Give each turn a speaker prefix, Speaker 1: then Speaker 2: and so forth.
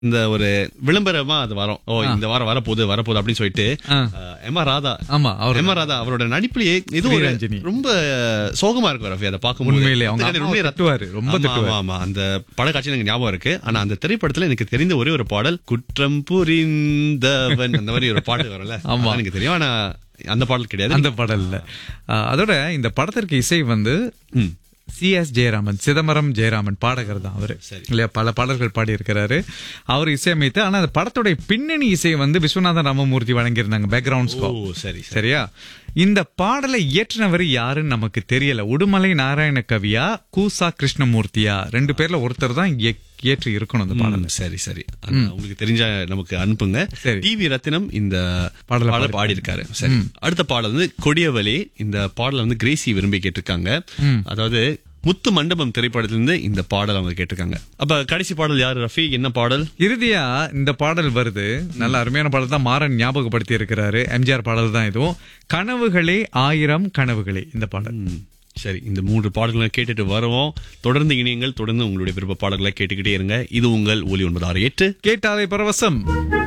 Speaker 1: இந்த ஒரு விளம்பரமா அது வரும் ஓ இந்த வாரம் வரப்போகுது வரப்போகுது அப்படின்னு சொல்லிட்டு
Speaker 2: ஆ.
Speaker 1: எம் ஆர் ராதா
Speaker 2: ஆமா அவர்
Speaker 1: எம் ஆர் ராதா அவரோட நடிப்புலயே இது ஒரு
Speaker 2: ஸ்ரீரஞ்சனி.
Speaker 1: ரொம்ப சோகமா இருக்கு ரஃபி அதை பார்க்கும்போது
Speaker 2: உண்மையிலே அவங்க
Speaker 1: எனக்கு
Speaker 2: அம்மாவை
Speaker 1: உண்மையிலே
Speaker 2: திட்டுவாரு, ரொம்ப
Speaker 1: ஆமா,
Speaker 2: திட்டுவாரு.
Speaker 1: ஆமா, ஆமா அந்த படக்காட்சி எனக்கு ஞாபகம் இருக்கு ஆனா அந்த திரைப்படத்துல எனக்கு தெரிந்த ஒரே ஒரு பாடல் குற்றம் புரிந்தவன் அந்த மாதிரி ஒரு பாட்டு வரல
Speaker 2: ஆமா.
Speaker 1: அதான் எனக்கு தெரியும் ஆனா அந்த பாடல் கிடையாது
Speaker 2: அந்த பாடல்ல ஆ, அதோட இந்த படத்திற்கு இசை வந்து
Speaker 1: ம்.
Speaker 2: சி எஸ் ஜெயராமன் சிதம்பரம் ஜெயராமன் பாடகர் தான் அவரு
Speaker 1: சரி.
Speaker 2: இல்லையா பல பாடல்கள் பாடி இருக்கிறாரு அவர் இசையமைத்து ஆனா அந்த படத்துடைய பின்னணி இசை வந்து விஸ்வநாதன் ராமமூர்த்தி வழங்கியிருந்தாங்க பேக்ரவுண்ட்
Speaker 1: ஓ
Speaker 2: ஸ்கோர்
Speaker 1: சரி சரி
Speaker 2: சரியா இந்த பாடலை இயற்றினவர் யாருன்னு நமக்கு தெரியல உடுமலை நாராயண கவியா கூசா கிருஷ்ணமூர்த்தியா ரெண்டு பேர்ல ஒருத்தர் தான் இய- இயற்றி இருக்கணும் இந்த பாடல்
Speaker 1: ம், சரி சரி அந்த உங்களுக்கு தெரிஞ்ச நமக்கு அனுப்புங்க
Speaker 2: சரி.
Speaker 1: டிவி ரத்தினம் இந்த
Speaker 2: பாடலை
Speaker 1: பாடல் பாடி இருக்காரு சரி அடுத்த பாடல் வந்து கொடியவலே இந்த பாடல் வந்து கிரேசி விரும்பி கேட்டிருக்காங்க அதாவது முத்து மண்டபம் திரைப்படத்திலிருந்து இந்த பாடல் அவங்க கேட்டிருக்காங்க அப்ப கடைசி பாடல் யாரு ரஃபி என்ன பாடல்
Speaker 2: இறுதியா இந்த பாடல் வருது நல்ல அருமையான பாடல் தான் மாறன் ஞாபகப்படுத்தி இருக்கிறாரு எம்ஜிஆர் பாடல் தான் இதுவும் கனவுகளே ஆயிரம் கனவுகளே இந்த பாடல்
Speaker 1: ம், சரி இந்த மூன்று பாடல்களை கேட்டுட்டு வருவோம் தொடர்ந்து இணையங்கள் தொடர்ந்து உங்களுடைய விருப்ப பாடல்களை கேட்டுக்கிட்டே இருங்க இது உங்கள் ஒலி ஒன்பது ஆறு எட்டு
Speaker 2: கேட்டாலே பரவசம்